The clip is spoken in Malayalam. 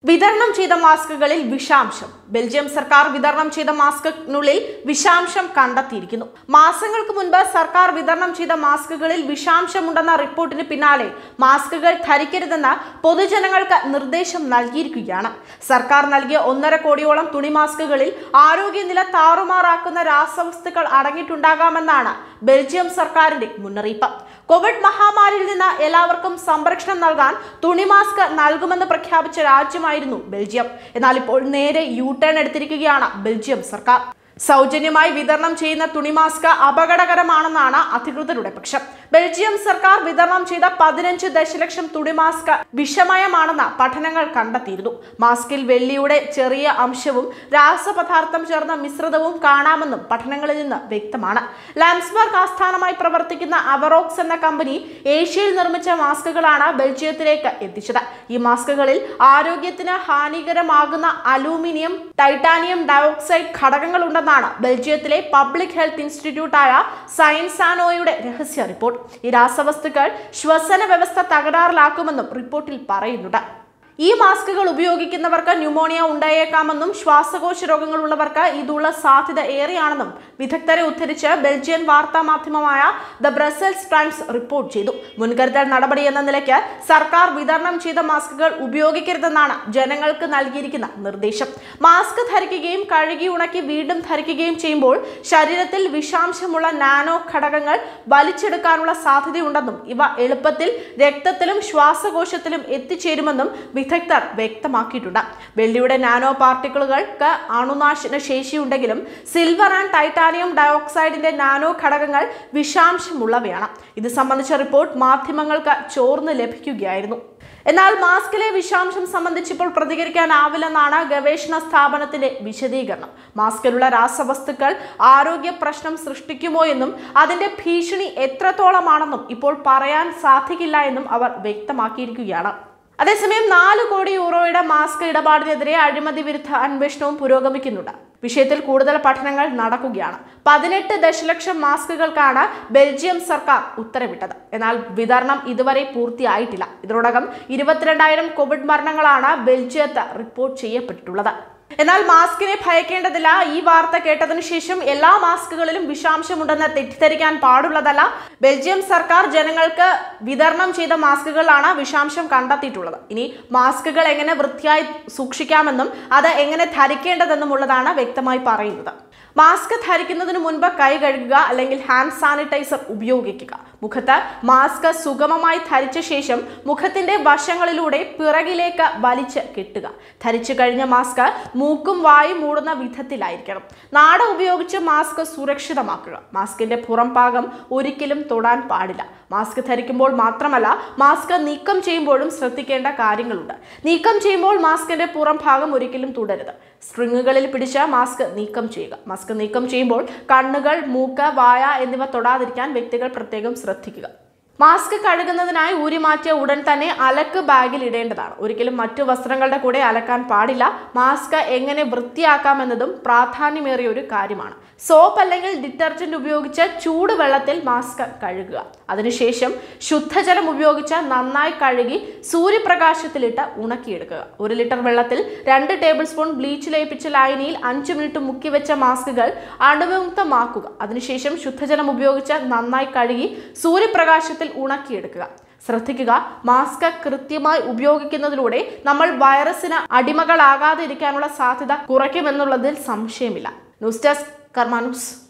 വിതരണം ചെയ്ത മാസ്കുകളിൽ വിഷാംശം ബെൽജിയം സർക്കാർ വിതരണം ചെയ്ത മാസ്കിനുള്ളിൽ വിഷാംശം കണ്ടെത്തിയിരിക്കുന്നു മാസങ്ങൾക്ക് മുൻപ് സർക്കാർ വിതരണം ചെയ്ത മാസ്കുകളിൽ വിഷാംശമുണ്ടെന്ന റിപ്പോർട്ടിന് പിന്നാലെ മാസ്കുകൾ ധരിക്കരുതെന്ന് പൊതുജനങ്ങൾക്ക് നിർദ്ദേശം നൽകിയിരിക്കുകയാണ് സർക്കാർ നൽകിയ ഒന്നര കോടിയോളം തുണി മാസ്കുകളിൽ ആരോഗ്യനില താറുമാറാക്കുന്ന രാസവസ്തുക്കൾ അടങ്ങിയിട്ടുണ്ടാകാമെന്നാണ് ബെൽജിയം സർക്കാരിന്റെ മുന്നറിയിപ്പ് കോവിഡ് മഹാമാരിയിൽ നിന്ന് എല്ലാവർക്കും സംരക്ഷണം നൽകാൻ തുണി മാസ്ക് നൽകുമെന്ന് പ്രഖ്യാപിച്ച രാജ്യമായിരുന്നു ബെൽജിയം എന്നാൽ ഇപ്പോൾ നേരെ യു ടേൺ എടുത്തിരിക്കുകയാണ് ബെൽജിയം സർക്കാർ സൗജന്യമായി വിതരണം ചെയ്യുന്ന തുണി മാസ്ക് അപകടകരമാണെന്നാണ് അധികൃതരുടെ പക്ഷം ബെൽജിയം സർക്കാർ വിതരണം ചെയ്ത പതിനഞ്ച് ദശലക്ഷം തുണി മാസ്ക് വിഷമയമാണെന്ന് പഠനങ്ങൾ കണ്ടെത്തിയിരുന്നു മാസ്കിൽ വെള്ളിയുടെ ചെറിയ അംശവും രാസപദാർത്ഥം ചേർന്ന മിശ്രിതവും കാണാമെന്നും പഠനങ്ങളിൽ നിന്ന് വ്യക്തമാണ് ലാൻസ്ബർഗ് ആസ്ഥാനമായി പ്രവർത്തിക്കുന്ന അവറോക്സ് എന്ന കമ്പനി ഏഷ്യയിൽ നിർമ്മിച്ച മാസ്കുകളാണ് ബെൽജിയത്തിലേക്ക് എത്തിച്ചത് ഈ മാസ്കുകളിൽ ആരോഗ്യത്തിന് ഹാനികരമാകുന്ന അലൂമിനിയം ടൈറ്റാനിയം ഡയോക്സൈഡ് ഘടകങ്ങളുണ്ടെന്നാണ് ബെൽജിയത്തിലെ പബ്ലിക് ഹെൽത്ത് ഇൻസ്റ്റിറ്റ്യൂട്ടായ സയൻസാനോയുടെ രഹസ്യ റിപ്പോർട്ട് ഈ രാസവസ്തുക്കൾ ശ്വസന വ്യവസ്ഥ തകരാറിലാക്കുമെന്നും റിപ്പോർട്ടിൽ പറയുന്നുണ്ട് ഈ മാസ്കുകൾ ഉപയോഗിക്കുന്നവർക്ക് ന്യൂമോണിയ ഉണ്ടായേക്കാമെന്നും ശ്വാസകോശ രോഗങ്ങളുള്ളവർക്ക് ഇതുള്ള സാധ്യത ഏറെയാണെന്നും വിദഗ്ധരെ ഉദ്ധരിച്ച് ബെൽജിയൻ വാർത്താ മാധ്യമമായ ദ ബ്രസൽസ് ടൈംസ് റിപ്പോർട്ട് ചെയ്തു മുൻകരുതൽ നടപടി എന്ന നിലയ്ക്ക് സർക്കാർ വിതരണം ചെയ്ത മാസ്കുകൾ ഉപയോഗിക്കരുതെന്നാണ് ജനങ്ങൾക്ക് നൽകിയിരിക്കുന്ന നിർദ്ദേശം മാസ്ക് ധരിക്കുകയും കഴുകി ഉണക്കി വീണ്ടും ധരിക്കുകയും ചെയ്യുമ്പോൾ ശരീരത്തിൽ വിഷാംശമുള്ള നാനോ ഘടകങ്ങൾ വലിച്ചെടുക്കാനുള്ള സാധ്യതയുണ്ടെന്നും ഇവ എളുപ്പത്തിൽ രക്തത്തിലും ശ്വാസകോശത്തിലും എത്തിച്ചേരുമെന്നും വിദഗ്ധർ വ്യക്തമാക്കിയിട്ടുണ്ട് വെള്ളിയുടെ നാനോ പാർട്ടിക്കിളുകൾക്ക് അണുനാശന ശേഷിയുണ്ടെങ്കിലും സിൽവർ ആൻഡ് ടൈറ്റാനിയം ഡയോക്സൈഡിന്റെ നാനോ ഘടകങ്ങൾ വിഷാംശമുള്ളവയാണ് ഇത് സംബന്ധിച്ച റിപ്പോർട്ട് മാധ്യമങ്ങൾക്ക് ചോർന്ന് ലഭിക്കുകയായിരുന്നു എന്നാൽ മാസ്കിലെ വിഷാംശം സംബന്ധിച്ച് ഇപ്പോൾ പ്രതികരിക്കാനാവില്ലെന്നാണ് ഗവേഷണ സ്ഥാപനത്തിന്റെ വിശദീകരണം മാസ്കിലുള്ള രാസവസ്തുക്കൾ ആരോഗ്യ പ്രശ്നം സൃഷ്ടിക്കുമോ എന്നും അതിന്റെ ഭീഷണി എത്രത്തോളമാണെന്നും ഇപ്പോൾ പറയാൻ സാധിക്കില്ല എന്നും അവർ വ്യക്തമാക്കിയിരിക്കുകയാണ് അതേസമയം നാല് കോടി യൂറോയുടെ മാസ്ക് ഇടപാടിനെതിരെ അഴിമതി വിരുദ്ധ അന്വേഷണവും പുരോഗമിക്കുന്നുണ്ട് വിഷയത്തിൽ കൂടുതൽ പഠനങ്ങൾ നടക്കുകയാണ് പതിനെട്ട് ദശലക്ഷം മാസ്കുകൾക്കാണ് ബെൽജിയം സർക്കാർ ഉത്തരവിട്ടത് എന്നാൽ വിതരണം ഇതുവരെ പൂർത്തിയായിട്ടില്ല ഇതിനോടകം ഇരുപത്തിരണ്ടായിരം കോവിഡ് മരണങ്ങളാണ് ബെൽജിയത്ത് റിപ്പോർട്ട് ചെയ്യപ്പെട്ടിട്ടുള്ളത് എന്നാൽ മാസ്കിനെ ഭയക്കേണ്ടതില്ല ഈ വാർത്ത കേട്ടതിനു ശേഷം എല്ലാ മാസ്കുകളിലും വിഷാംശമുണ്ടെന്ന് തെറ്റിദ്ധരിക്കാൻ പാടുള്ളതല്ല ബെൽജിയം സർക്കാർ ജനങ്ങൾക്ക് വിതരണം ചെയ്ത മാസ്കുകളിലാണ് വിഷാംശം കണ്ടെത്തിയിട്ടുള്ളത് ഇനി മാസ്കുകൾ എങ്ങനെ വൃത്തിയായി സൂക്ഷിക്കാമെന്നും അത് എങ്ങനെ ധരിക്കേണ്ടതെന്നുമുള്ളതാണ് വ്യക്തമായി പറയുന്നത് മാസ്ക് ധരിക്കുന്നതിന് മുൻപ് കൈ കഴുകുക അല്ലെങ്കിൽ ഹാൻഡ് സാനിറ്റൈസർ ഉപയോഗിക്കുക മുഖത്ത് മാസ്ക് സുഗമമായി ധരിച്ച ശേഷം മുഖത്തിന്റെ വശങ്ങളിലൂടെ പിറകിലേക്ക് വലിച്ച് കെട്ടുക ധരിച്ചു കഴിഞ്ഞ മാസ്ക് മൂക്കും വായും മൂടുന്ന വിധത്തിലായിരിക്കണം നാട ഉപയോഗിച്ച് മാസ്ക് സുരക്ഷിതമാക്കുക മാസ്കിന്റെ പുറം ഭാഗം ഒരിക്കലും തൊടാൻ പാടില്ല മാസ്ക് ധരിക്കുമ്പോൾ മാത്രമല്ല മാസ്ക് നീക്കം ചെയ്യുമ്പോഴും ശ്രദ്ധിക്കേണ്ട കാര്യങ്ങളുണ്ട് നീക്കം ചെയ്യുമ്പോൾ മാസ്കിന്റെ പുറം ഭാഗം ഒരിക്കലും തുടരുത് സ്ട്രിങ്ങുകളിൽ പിടിച്ച് മാസ്ക് നീക്കം ചെയ്യുക മാസ്ക് നീക്കം ചെയ്യുമ്പോൾ കണ്ണുകൾ മൂക്ക് വായ എന്നിവ തൊടാതിരിക്കാൻ വ്യക്തികൾ പ്രത്യേകം ശ്രദ്ധിക്കുക മാസ്ക് കഴുകുന്നതിനായി ഊരി മാറ്റിയ ഉടൻ തന്നെ അലക്ക് ബാഗിൽ ഇടേണ്ടതാണ് ഒരിക്കലും മറ്റു വസ്ത്രങ്ങളുടെ കൂടെ അലക്കാൻ പാടില്ല മാസ്ക് എങ്ങനെ വൃത്തിയാക്കാമെന്നതും പ്രാധാന്യമേറിയ ഒരു കാര്യമാണ് സോപ്പ് അല്ലെങ്കിൽ ഡിറ്റർജന്റ് ഉപയോഗിച്ച് ചൂടുവെള്ളത്തിൽ മാസ്ക് കഴുകുക അതിനുശേഷം ശുദ്ധജലം ഉപയോഗിച്ച് നന്നായി കഴുകി സൂര്യപ്രകാശത്തിലിട്ട് ഉണക്കിയെടുക്കുക ഒരു ലിറ്റർ വെള്ളത്തിൽ രണ്ട് ടേബിൾ സ്പൂൺ ബ്ലീച്ച് ലയിപ്പിച്ച ലായനിയിൽ അഞ്ച് മിനിറ്റ് മുക്കി വെച്ച മാസ്കുകൾ അണുവിമുക്തമാക്കുക അതിനുശേഷം ശുദ്ധജലം ഉപയോഗിച്ച് നന്നായി കഴുകി സൂര്യപ്രകാശത്തിൽ ഉണക്കിയെടുക്കുക ശ്രദ്ധിക്കുക മാസ്ക് കൃത്യമായി ഉപയോഗിക്കുന്നതിലൂടെ നമ്മൾ വൈറസിന് അടിമകളാകാതെ ഇരിക്കാനുള്ള സാധ്യത കുറയ്ക്കുമെന്നുള്ളതിൽ സംശയമില്ല ന്യൂസ് ഡെസ്ക് കർമാനുസ്